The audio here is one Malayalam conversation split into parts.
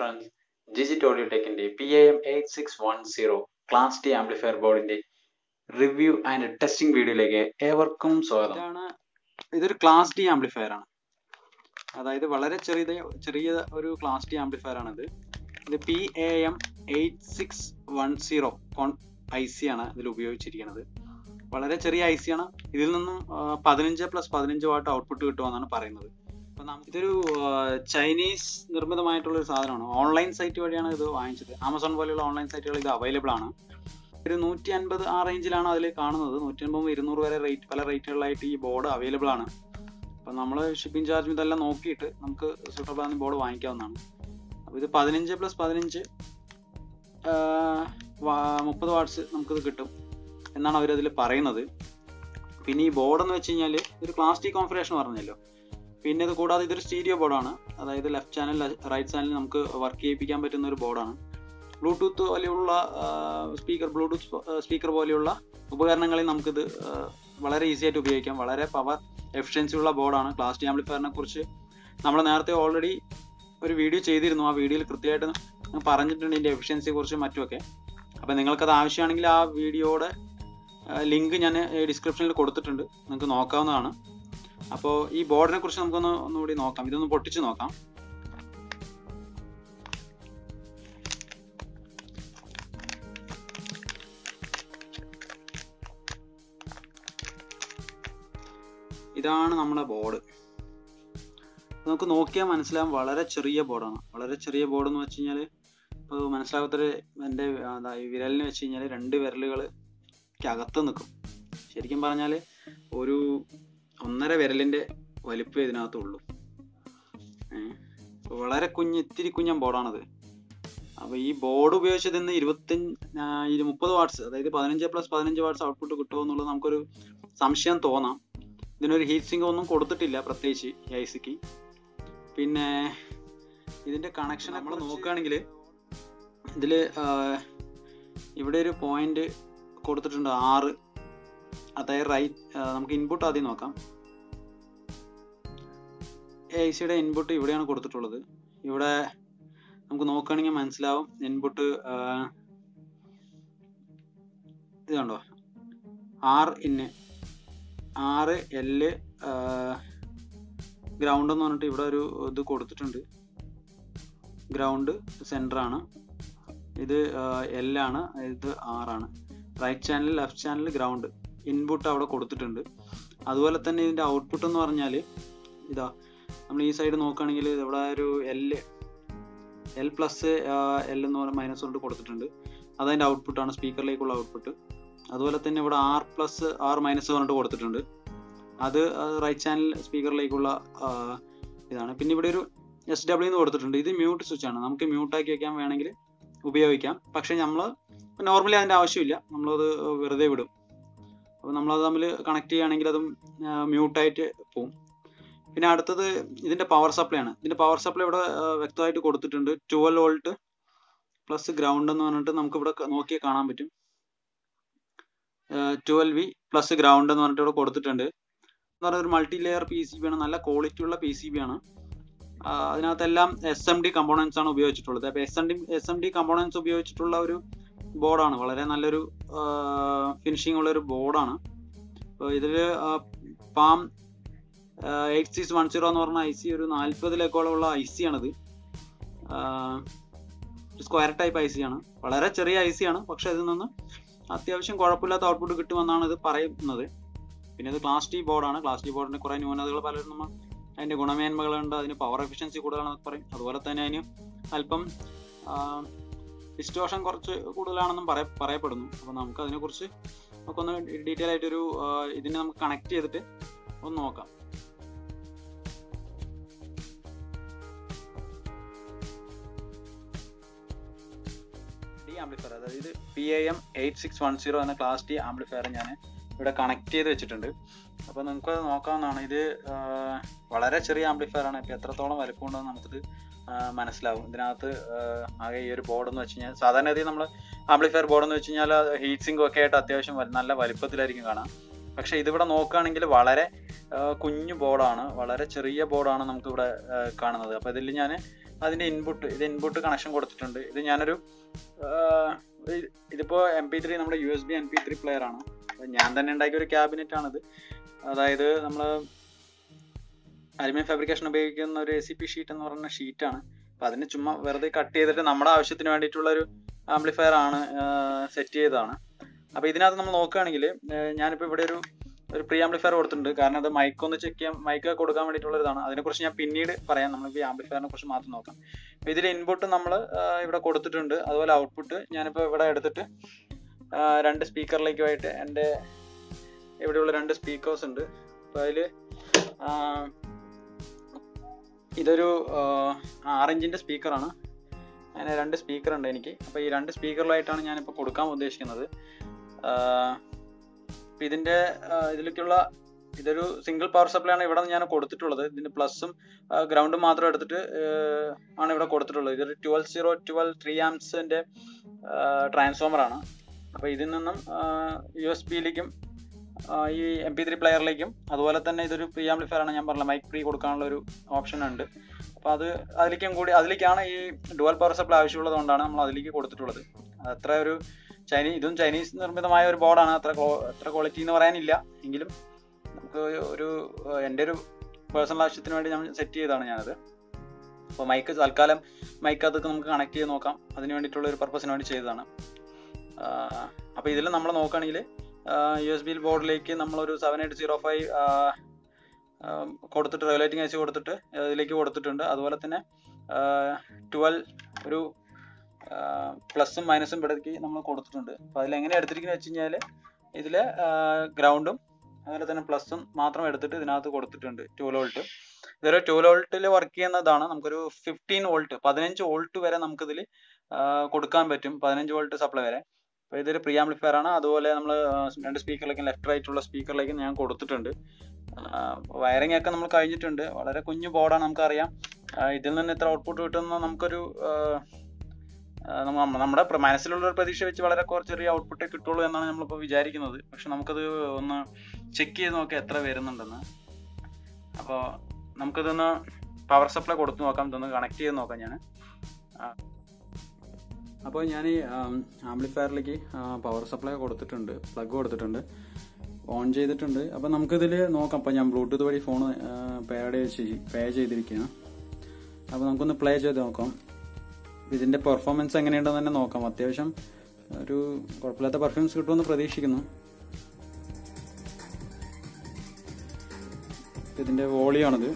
ഫ്രണ്ട്സ് ജിജിറ്റ് ഓഡിയോ ടെക്കിന്റെ P A M eight six one zero class T amplifier ബോർഡിന്റെ റിവ്യൂ ആൻഡ് ടെസ്റ്റിംഗ് വീഡിയോയിലേക്ക് ഏവർക്കും സ്വാഗതം ഇതാണ് ഇതൊരു ക്ലാസ് ഡി ആംപ്ലിഫയർ ആണ് അതായത് വളരെ ചെറിയ ചെറിയ ഒരു ക്ലാസ് ഡി ആംപ്ലിഫയർ ആണ് ഇത് ഇത് P A M eight six one zero കോൺ ഐ സി ആണ് ഇതിൽ ഉപയോഗിച്ചിരിക്കുന്നത് വളരെ ചെറിയ ഐ സി ആണ് ഇതിൽ നിന്നും ആ, പതിനഞ്ച് പ്ലസ് പതിനഞ്ച് വാട്ട് ഔട്ട്പുട്ട് കിട്ടുമെന്നാണ് പറയുന്നത് അപ്പൊ നമുക്ക് ഇതൊരു ആ, ചൈനീസ് നിർമ്മിതമായിട്ടുള്ള ഒരു സാധനമാണ് ഓൺലൈൻ സൈറ്റ് വഴിയാണ് ഇത് വാങ്ങിച്ചത് ആമസോൺ പോലെയുള്ള ഓൺലൈൻ സൈറ്റുകൾ ഇത് അവൈലബിൾ ആണ് ഒരു നൂറ്റി അൻപത് ആ റേഞ്ചിലാണ് അതിൽ കാണുന്നത് നൂറ്റി അൻപത് ഇരുന്നൂറ് വരെ റേറ്റ് പല റേറ്റുകളിലായിട്ട് ഈ ബോർഡ് അവൈലബിൾ ആണ് അപ്പം നമ്മൾ ഷിപ്പിംഗ് ചാർജും ഇതെല്ലാം നോക്കിയിട്ട് നമുക്ക് സൂട്ടബിൾ ആകുന്ന ബോർഡ് വാങ്ങിക്കാവുന്നതാണ് അപ്പോൾ ഇത് പതിനഞ്ച് പ്ലസ് പതിനഞ്ച് മുപ്പത് വാട്ട്സ് നമുക്കിത് കിട്ടും എന്നാണ് അവരതിൽ പറയുന്നത് പിന്നെ ഈ ബോർഡ് എന്ന് വെച്ച് കഴിഞ്ഞാൽ ഒരു പ്ലാസ്റ്റിക് കോൺഫിഗറേഷൻ പറഞ്ഞല്ലോ പിന്നെ ഇത് കൂടാതെ ഇതൊരു സ്റ്റീരിയോ ബോർഡാണ് അതായത് ലെഫ്റ്റ് ചാനൽ റൈറ്റ് ചാനൽ നമുക്ക് വർക്ക് ചെയ്യിപ്പിക്കാൻ പറ്റുന്ന ഒരു ബോർഡാണ് ബ്ലൂടൂത്ത് പോലെയുള്ള സ്പീക്കർ ബ്ലൂടൂത്ത് സ്പീക്കർ പോലെയുള്ള ഉപകരണങ്ങളിൽ നമുക്കിത് ആ, വളരെ ഈസി ആയിട്ട് ഉപയോഗിക്കാം വളരെ പവർ എഫിഷ്യൻസി ഉള്ള ബോർഡാണ് ക്ലാസ് ഡി ആംപ്ലിഫയറിനെ കുറിച്ച് നമ്മൾ നേരത്തെ ഓൾറെഡി ഒരു വീഡിയോ ചെയ്തിരുന്നു ആ വീഡിയോയിൽ കൃത്യമായിട്ട് ഞാൻ പറഞ്ഞിട്ടുണ്ട് ഇതിൻ്റെ എഫിഷ്യൻസിയെ കുറിച്ചും മറ്റുമൊക്കെ അപ്പോൾ നിങ്ങൾക്കത് ആവശ്യമാണെങ്കിൽ ആ വീഡിയോയുടെ ലിങ്ക് ഞാൻ ഡിസ്ക്രിപ്ഷനിൽ കൊടുത്തിട്ടുണ്ട് നിങ്ങൾക്ക് നോക്കാവുന്നതാണ് അപ്പോൾ ഈ ബോർഡിനെ കുറിച്ച് നമുക്കൊന്ന് ഒന്നുകൂടി നോക്കാം ഇതൊന്ന് പൊട്ടിച്ച് നോക്കാം ഇതാണ് നമ്മുടെ ബോർഡ് നമുക്ക് നോക്കിയാൽ മനസ്സിലാവും വളരെ ചെറിയ ബോർഡാണ് വളരെ ചെറിയ ബോർഡ് എന്ന് വെച്ച് കഴിഞ്ഞാൽ ഇപ്പോൾ മനസ്സിലാകാത്തൊരു എൻ്റെ എന്താ ഈ വിരലിന് വെച്ച് കഴിഞ്ഞാൽ രണ്ട് വിരലുകൾ അകത്ത് നിൽക്കും ശരിക്കും പറഞ്ഞാൽ ഒരു ഒന്നര വിരലിൻ്റെ വലിപ്പം ഇതിനകത്തുള്ളൂ ഏഹ്. അപ്പൊ വളരെ കുഞ്ഞ് ഇത്തിരി കുഞ്ഞൻ ബോർഡാണത് അപ്പോൾ ഈ ബോർഡ് ഉപയോഗിച്ചത് ഇന്ന് ഇരുപത്തഞ്ച് മുപ്പത് വാട്ട്സ് അതായത് പതിനഞ്ച് പ്ലസ് പതിനഞ്ച് വാട്ട്സ് ഔട്ട്പുട്ട് കിട്ടുമോ എന്നുള്ളത് നമുക്കൊരു സംശയം തോന്നാം ഇതിനൊരു ഹീറ്റ് സിങ്ക് ഒന്നും കൊടുത്തിട്ടില്ല പ്രത്യേകിച്ച് ഈ ഐ സിക്ക് പിന്നെ ഇതിന്റെ കണക്ഷൻ നമ്മൾ നോക്കുകയാണെങ്കിൽ ഇതിൽ ഇവിടെ ഒരു പോയിന്റ് കൊടുത്തിട്ടുണ്ട് ആറ് അതായത് റൈറ്റ് നമുക്ക് ഇൻപുട്ട് ആദ്യം നോക്കാം ഐ സിയുടെ ഇൻപുട്ട് ഇവിടെയാണ് കൊടുത്തിട്ടുള്ളത് ഇവിടെ നമുക്ക് നോക്കുകയാണെങ്കിൽ മനസ്സിലാവും ഇൻപുട്ട് ഇത് കണ്ടോ ആർ ഇന്ന് ആറ് എല് ഗ്രൗണ്ട് എന്ന് പറഞ്ഞിട്ട് ഇവിടെ ഒരു ഇത് കൊടുത്തിട്ടുണ്ട് ഗ്രൗണ്ട് സെൻറ്റർ ആണ് ഇത് എൽ ആണ് ഇത് ആറാണ് right channel left channel ground input അവിടെ കൊടുത്തിട്ടുണ്ട് അതുപോലെ തന്നെ ഇതിൻ്റെ ഔട്ട്പുട്ട് എന്ന് പറഞ്ഞാൽ ഇതാ നമ്മൾ ഈ സൈഡ് നോക്കുകയാണെങ്കിൽ ഇവിടെ ഒരു എൽ എൽ പ്ലസ് എൽ എന്ന് പറഞ്ഞ മൈനസ് കൊണ്ട് കൊടുത്തിട്ടുണ്ട് അതതിൻ്റെ ഔട്ട്പുട്ടാണ് സ്പീക്കറിലേക്കുള്ള ഔട്ട്പുട്ട് അതുപോലെ തന്നെ ഇവിടെ ആർ പ്ലസ് ആർ മൈനസ് പറഞ്ഞിട്ട് കൊടുത്തിട്ടുണ്ട് അത് റൈറ്റ് ചാനൽ സ്പീക്കറിലേക്കുള്ള ആ, ഇതാണ് പിന്നെ ഇവിടെ ഒരു എസ് ഡബ്ല്യു എന്ന് കൊടുത്തിട്ടുണ്ട് ഇത് മ്യൂട്ട് സ്വിച്ച് ആണ് നമുക്ക് മ്യൂട്ട് ആക്കി വെക്കാൻ വേണമെങ്കിൽ ഉപയോഗിക്കാം പക്ഷെ നമ്മൾ നോർമലി അതിൻ്റെ ആവശ്യമില്ല നമ്മളത് വെറുതെ വിടും അപ്പോൾ നമ്മളത് തമ്മിൽ കണക്ട് ചെയ്യുകയാണെങ്കിൽ അതും മ്യൂട്ടായിട്ട് പോവും പിന്നെ അടുത്തത് ഇതിൻ്റെ പവർ സപ്ലൈ ആണ് ഇതിൻ്റെ പവർ സപ്ലൈ ഇവിടെ ആ, വ്യക്തമായിട്ട് കൊടുത്തിട്ടുണ്ട് ട്വൽവ് വോൾട്ട് പ്ലസ് ഗ്രൗണ്ട് എന്ന് പറഞ്ഞിട്ട് നമുക്ക് ഇവിടെ നോക്കിയാൽ കാണാൻ പറ്റും ട്വൽവ് വി പ്ലസ് ഗ്രൗണ്ട് എന്ന് പറഞ്ഞിട്ട് ഇവിടെ കൊടുത്തിട്ടുണ്ട് എന്ന് പറഞ്ഞാൽ ഒരു multi layer P C B ആണ് നല്ല ക്വാളിറ്റി ഉള്ള പി സി ബി ആണ് ആ, അതിനകത്തെല്ലാം എസ് എം ഡി കമ്പോണൻസ് ആണ് ഉപയോഗിച്ചിട്ടുള്ളത് അപ്പോൾ S M D S M D components ഉപയോഗിച്ചിട്ടുള്ള ഒരു ബോർഡാണ് വളരെ നല്ലൊരു ഫിനിഷിംഗ് ഉള്ള ഒരു ബോർഡാണ് അപ്പോൾ ഇതിൽ PAM eight six one zero എന്ന് പറഞ്ഞ ഐ സി ഒരു നാൽപ്പതിലേക്കോളം ഉള്ള ഐ സി ആണിത് സ്ക്വയർ ടൈപ്പ് ഐ സി ആണ് വളരെ ചെറിയ ഐ സി ആണ് പക്ഷെ ഇതിൽ നിന്ന് അത്യാവശ്യം കുഴപ്പമില്ലാത്ത ഔട്ട്പുട്ട് കിട്ടുമെന്നാണ് ഇത് പറയുന്നത് പിന്നെ ഇത് ക്ലാസ് ടി ബോർഡാണ് ക്ലാസ് ടി ബോർഡിന്റെ കുറേ ന്യൂനതകൾ പലരും നമ്മൾ അതിന്റെ ഗുണമേന്മകളുണ്ട് അതിന് പവർ എഫിഷ്യൻസി കൂടുതലാണെന്ന് പറയും അതുപോലെ തന്നെ അതിന് അല്പം ഡിസ്റ്റോഷൻ കുറച്ച് കൂടുതലാണെന്നും പറയ പറയപ്പെടുന്നു അപ്പോൾ നമുക്ക് അതിനെക്കുറിച്ച് നമുക്കൊന്ന് ഡീറ്റെയിൽ ആയിട്ടൊരു ആ, ഇതിനെ നമുക്ക് കണക്ട് ചെയ്തിട്ട് ഒന്ന് നോക്കാം ഡി ആംപ്ലിഫയർ അതായത് P A M eight six one zero എന്ന ക്ലാസ് ഡി ആംപ്ലിഫയർ ഞാൻ ഇവിടെ കണക്ട് ചെയ്ത് വെച്ചിട്ടുണ്ട് അപ്പോൾ നിങ്ങൾക്ക് നോക്കാവുന്നതാണ് ഇത് ആ, വളരെ ചെറിയ ആംപ്ലിഫയർ ആണ് ഇപ്പോൾ എത്രത്തോളം വലുപ്പമുണ്ടെന്ന് നമുക്കിത് ആ, മനസ്സിലാവും ഇതിനകത്ത് ആ, ആകെ ഈ ഒരു ബോർഡ് എന്ന് വെച്ച് കഴിഞ്ഞാൽ സാധാരണ രീതിയിൽ നമ്മൾ ആംപ്ലിഫയർ ബോർഡ് എന്ന് വെച്ച് കഴിഞ്ഞാൽ ഹീറ്റ് സിങ്ക് ഒക്കെ ആയിട്ട് അത്യാവശ്യം വല- നല്ല വലിപ്പത്തിലായിരിക്കും കാണാം പക്ഷെ ഇതിവിടെ നോക്കുകയാണെങ്കിൽ വളരെ ആ, കുഞ്ഞു ബോർഡാണ് വളരെ ചെറിയ ബോർഡാണ് നമുക്കിവിടെ ആ, കാണുന്നത് അപ്പോൾ ഇതിൽ ഞാൻ അതിന്റെ ഇൻപുട്ട് ഇത് ഇൻപുട്ട് കണക്ഷൻ കൊടുത്തിട്ടുണ്ട് ഇത് ഞാനൊരു ആ, ഇത് ഇതിപ്പോ എം പി ത്രീ നമ്മുടെ U S B M P three player ആണ് അപ്പൊ ഞാൻ തന്നെ ഉണ്ടാക്കിയ ഒരു ക്യാബിനറ്റ് ആണിത് അതായത് നമ്മൾ അലുമിനിയം ഫാബ്രിക്കേഷൻ ഉപയോഗിക്കുന്ന ഒരു എ സി പി ഷീറ്റ് എന്ന് പറയുന്ന ഷീറ്റാണ് അപ്പൊ അതിന് ചുമ്മാ വെറുതെ കട്ട് ചെയ്തിട്ട് നമ്മുടെ ആവശ്യത്തിന് വേണ്ടിയിട്ടുള്ള ഒരു ആംപ്ലിഫയർ ആണ് സെറ്റ് ചെയ്തതാണ് അപ്പൊ ഇതിനകത്ത് നമ്മൾ നോക്കുകയാണെങ്കിൽ ഞാനിപ്പോൾ ഇവിടെ ഒരു ഒരു പ്രീ ആംപ്ലിഫയർ കൊടുത്തിട്ടുണ്ട് കാരണം അത് മൈക്ക് ഒന്ന് ചെക്ക് ചെയ്യാൻ മൈക്ക് കൊടുക്കാൻ വേണ്ടിയിട്ടുള്ള ഇതാണ് അതിനെക്കുറിച്ച് ഞാൻ പിന്നീട് പറയാം നമ്മൾ ഈ ആംപ്ലിഫയറിനെ കുറിച്ച് മാത്രം നോക്കാം അപ്പൊ ഇതിൽ ഇൻപുട്ട് നമ്മൾ ഇവിടെ കൊടുത്തിട്ടുണ്ട് അതുപോലെ ഔട്ട്പുട്ട് ഞാനിപ്പോൾ ഇവിടെ എടുത്തിട്ട് ആ, രണ്ട് സ്പീക്കറിലേക്കുമായിട്ട് എൻ്റെ ഇവിടെയുള്ള രണ്ട് സ്പീക്കേഴ്സ് ഉണ്ട് അപ്പോൾ അതിൽ ഇതൊരു ആറ് ഇഞ്ചിൻ്റെ സ്പീക്കറാണ് അങ്ങനെ രണ്ട് സ്പീക്കർ ഉണ്ട് എനിക്ക് അപ്പോൾ ഈ രണ്ട് സ്പീക്കറിലായിട്ടാണ് ഞാനിപ്പോൾ കൊടുക്കാൻ ഉദ്ദേശിക്കുന്നത് അപ്പം ഇതിൻ്റെ ഇതിലേക്കുള്ള ഇതൊരു സിംഗിൾ പവർ സപ്ലൈ ആണ് ഇവിടെ ഞാൻ കൊടുത്തിട്ടുള്ളത് ഇതിൻ്റെ പ്ലസും ഗ്രൗണ്ടും മാത്രം എടുത്തിട്ട് ആ, ആണ് ഇവിടെ കൊടുത്തിട്ടുള്ളത് ഇതൊരു ട്വൽവ് സീറോ ട്വൽവ് ത്രീ ആംസിൻ്റെ ട്രാൻസ്ഫോമർ ആണ് അപ്പോൾ ഇതിൽ നിന്നും യു എസ് ബിയിലേക്കും ഈ എം പി ത്രീ പ്ലെയറിലേക്കും അതുപോലെ തന്നെ ഇതൊരു പ്രീ ആംപ്ലിഫയർ ആണ് ഞാൻ പറഞ്ഞ മൈക്ക് പ്രീ കൊടുക്കാനുള്ള ഒരു ഓപ്ഷൻ ഉണ്ട് അപ്പോൾ അത് അതിലേക്കും കൂടി അതിലേക്കാണ് ഈ ഡുവൽ പവർ സപ്ലൈ ആവശ്യമുള്ളത് കൊണ്ടാണ് നമ്മൾ അതിലേക്ക് കൊടുത്തിട്ടുള്ളത് അത്ര ഒരു ചൈനീസ് ഇതും ചൈനീസ് നിർമ്മിതമായ ഒരു ബോർഡാണ് അത്ര ക്വോ- അത്ര ക്വാളിറ്റി എന്ന് പറയാനില്ല എങ്കിലും നമുക്ക് ഒരു ഏഹ്, എൻ്റെ ഒരു പേഴ്സണൽ ആവശ്യത്തിന് വേണ്ടി ഞാൻ സെറ്റ് ചെയ്തതാണ് ഞാനത് അപ്പോൾ മൈക്ക് തൽക്കാലം മൈക്ക് അതൊക്കെ നമുക്ക് കണക്ട് ചെയ്ത് നോക്കാം അതിന് വേണ്ടിയിട്ടുള്ള ഒരു പർപ്പസിന് വേണ്ടി ചെയ്തതാണ് അപ്പോൾ ഇതിൽ നമ്മൾ നോക്കുകയാണെങ്കിൽ യു എസ് ബി ബോർഡിലേക്ക് നമ്മളൊരു സെവൻ എയ്റ്റ് സീറോ ഫൈവ് കൊടുത്തിട്ട് റെഗുലേറ്റിംഗ് ഐ സി കൊടുത്തിട്ട് ഇതിലേക്ക് കൊടുത്തിട്ടുണ്ട് അതുപോലെ തന്നെ ട്വൽവ് ഒരു പ്ലസും മൈനസും ഇവിടേക്ക് നമ്മൾ കൊടുത്തിട്ടുണ്ട് അപ്പോൾ അതിൽ എങ്ങനെ എടുത്തിരിക്കുന്നത് വെച്ച് കഴിഞ്ഞാൽ ഇതിൽ ഗ്രൗണ്ടും അതുപോലെ തന്നെ പ്ലസും മാത്രം എടുത്തിട്ട് ഇതിനകത്ത് കൊടുത്തിട്ടുണ്ട് ടു വോൾട്ട് ഇതൊരു ടു വോൾട്ടിൽ വർക്ക് ചെയ്യുന്നതാണ് നമുക്കൊരു ഫിഫ്റ്റീൻ വോൾട്ട് പതിനഞ്ച് വോൾട്ട് വരെ നമുക്കിതിൽ കൊടുക്കാൻ പറ്റും പതിനഞ്ച് വോൾട്ട് സപ്ലൈ വരെ അപ്പോൾ ഇതൊരു പ്രീ ആംപ്ലിഫയർ ആണ് അതുപോലെ നമ്മൾ രണ്ട് സ്പീക്കറിലേക്കും ലെഫ്റ്റ് റൈറ്റ് ഉള്ള സ്പീക്കറിലേക്കും ഞാൻ കൊടുത്തിട്ടുണ്ട് വയറിംഗ് ഒക്കെ നമ്മൾ കഴിഞ്ഞിട്ടുണ്ട് വളരെ കുഞ്ഞു ബോർഡാണ് നമുക്കറിയാം ആ, ഇതിൽ നിന്ന് ഇത്ര ഔട്ട്പുട്ട് കിട്ടുന്ന നമുക്കൊരു ആ, ആ, നമ്മ- നമ്മുടെ പ്ര- മനസ്സിലുള്ള ഒരു പ്രതീക്ഷ വെച്ച് വളരെ കുറച്ച് ചെറിയ ഔട്ട്പുട്ടേ കിട്ടുള്ളൂ എന്നാണ് നമ്മളിപ്പോൾ വിചാരിക്കുന്നത് പക്ഷെ നമുക്കത് ഒന്ന് ചെക്ക് ചെയ്ത് നോക്കാം എത്ര വരുന്നുണ്ടെന്ന് അപ്പോൾ നമുക്കിതൊന്ന് പവർ സപ്ലൈ കൊടുത്തു നോക്കാം ഇതൊന്ന് കണക്ട് ചെയ്ത് നോക്കാം ഞാൻ അപ്പോൾ ഞാൻ ഈ ആംപ്ലിഫയറിലേക്ക് പവർ സപ്ലൈ കൊടുത്തിട്ടുണ്ട് പ്ലഗ് കൊടുത്തിട്ടുണ്ട് ഓൺ ചെയ്തിട്ടുണ്ട് അപ്പോൾ നമുക്കിതിൽ നോക്കാം അപ്പോൾ ഞാൻ ബ്ലൂടൂത്ത് വഴി ഫോൺ പേഡ് പേ ചെയ്തിരിക്കുകയാണ് അപ്പോൾ നമുക്കൊന്ന് പ്ലേ ചെയ്ത് നോക്കാം ഇതിൻ്റെ പെർഫോമൻസ് എങ്ങനെയുണ്ടെന്ന് തന്നെ നോക്കാം അത്യാവശ്യം ഒരു കുഴപ്പമില്ലാത്ത പെർഫോമൻസ് കിട്ടുമെന്ന് പ്രതീക്ഷിക്കുന്നു ഇതിൻ്റെ വോളിയാണിത്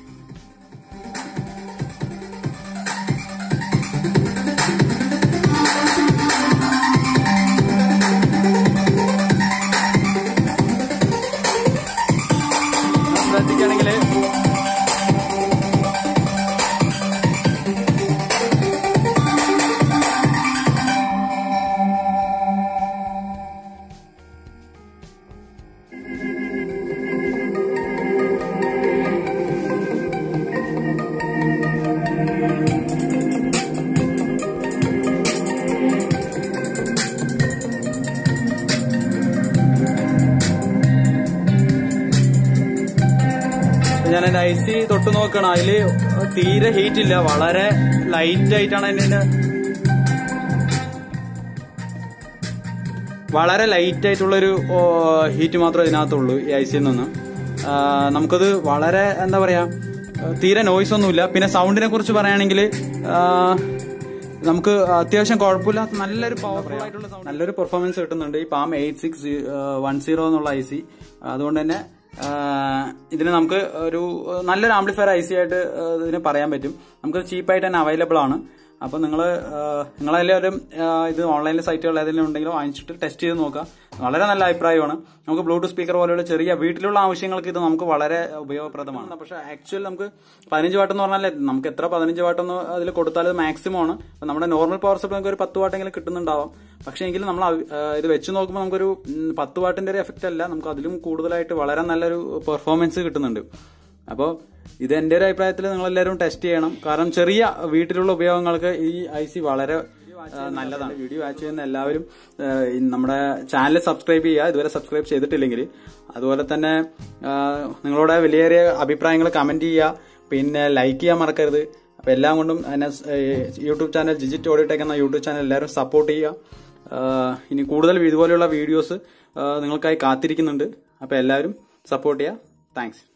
ശ്രദ്ധിക്കുകയാണെങ്കിൽ ഞാൻ എൻ്റെ ഐ സി തൊട്ട് നോക്കണം അതില് തീരെ ഹീറ്റ് ഇല്ല വളരെ ലൈറ്റ് ആയിട്ടാണ് അതിന്റെ വളരെ ലൈറ്റ് ആയിട്ടുള്ളൊരു ഹീറ്റ് മാത്രമേ ഇതിനകത്തുള്ളൂ ഈ ഐ സിയിൽ നിന്ന് ആ, നമുക്കത് വളരെ എന്താ പറയാ ആ, തീരെ നോയ്സ് ഒന്നുമില്ല പിന്നെ സൗണ്ടിനെ കുറിച്ച് പറയുകയാണെങ്കിൽ നമുക്ക് അത്യാവശ്യം കുഴപ്പമില്ലാത്ത നല്ലൊരു പവർഫുൾ ആയിട്ടുള്ള sound- നല്ലൊരു പെർഫോമൻസ് കിട്ടുന്നുണ്ട് ഈ PAM eight six one zero എന്നുള്ള ഐ സി അതുകൊണ്ട് തന്നെ ആ, ഇതിന് നമുക്ക് ഒരു നല്ലൊരു ആംപ്ലിഫയർ ഐ സി ആയിട്ട് ആ, ഇതിന് പറയാൻ പറ്റും നമുക്ക് ചീപ്പായിട്ട് തന്നെ അവൈലബിൾ ആണ് അപ്പൊ നിങ്ങൾ നിങ്ങളെല്ലാവരും ഇത് ഓൺലൈനിൽ സൈറ്റുകൾ ഏതെങ്കിലും ഉണ്ടെങ്കിലും വാങ്ങിച്ചിട്ട് ടെസ്റ്റ് ചെയ്ത് നോക്കുക വളരെ നല്ല അഭിപ്രായമാണ് നമുക്ക് ബ്ലൂടൂത്ത് സ്പീക്കർ പോലെയുള്ള ചെറിയ വീട്ടിലുള്ള ആവശ്യങ്ങൾക്ക് ഇത് നമുക്ക് വളരെ ഉപയോഗപ്രദമാണ് പക്ഷെ ആക്ച്വൽ നമുക്ക് പതിനഞ്ച് വാട്ട് എന്ന് പറഞ്ഞാൽ നമുക്ക് എത്ര പതിനഞ്ച് വാട്ടൊന്ന് അതിൽ കൊടുത്താൽ അത് മാക്സിമം ആണ് അപ്പൊ നമ്മുടെ നോർമൽ പവർ സപ്ലൈ നമുക്ക് ഒരു പത്ത് വാട്ടെങ്കിലും കിട്ടുന്നുണ്ടാവാം പക്ഷേ എങ്കിലും നമ്മൾ അവ- ആ, ഇത് വെച്ച് നോക്കുമ്പോൾ നമുക്കൊരു ഉം, പത്ത് വാട്ടിന്റെ ഒരു എഫക്റ്റ് അല്ല നമുക്ക് അതിലും കൂടുതലായിട്ട് വളരെ നല്ലൊരു പെർഫോമൻസ് കിട്ടുന്നുണ്ട് അപ്പോൾ ഇത് എൻ്റെ ഒരു അഭിപ്രായത്തിൽ നിങ്ങൾ എല്ലാവരും ടെസ്റ്റ് ചെയ്യണം കാരണം ചെറിയ വീട്ടിലുള്ള ഉപയോഗങ്ങൾക്ക് ഈ ഐ സി വളരെ ആ, നല്ലതാണ് വീഡിയോ വാച്ച് ചെയ്യുന്ന എല്ലാവരും ആ, ഈ നമ്മുടെ ചാനൽ സബ്സ്ക്രൈബ് ചെയ്യുക ഇതുവരെ സബ്സ്ക്രൈബ് ചെയ്തിട്ടില്ലെങ്കിൽ അതുപോലെ തന്നെ ആ, നിങ്ങളുടെ വിലയേറിയ അഭിപ്രായങ്ങൾ കമന്റ് ചെയ്യുക പിന്നെ ലൈക്ക് ചെയ്യാൻ മറക്കരുത് അപ്പോൾ എല്ലാം കൊണ്ടും എന്നെ സ്- ഏഹ് യൂട്യൂബ് ചാനൽ ജിജിറ്റ് ഓഡിയോടെക് എന്ന യൂട്യൂബ് ചാനൽ എല്ലാവരും സപ്പോർട്ട് ചെയ്യുക ആഹ് ഇനി കൂടുതൽ ഇതുപോലെയുള്ള വീഡിയോസ് നിങ്ങൾക്കായി കാത്തിരിക്കുന്നുണ്ട് അപ്പോൾ എല്ലാവരും സപ്പോർട്ട് ചെയ്യുക താങ്ക്സ്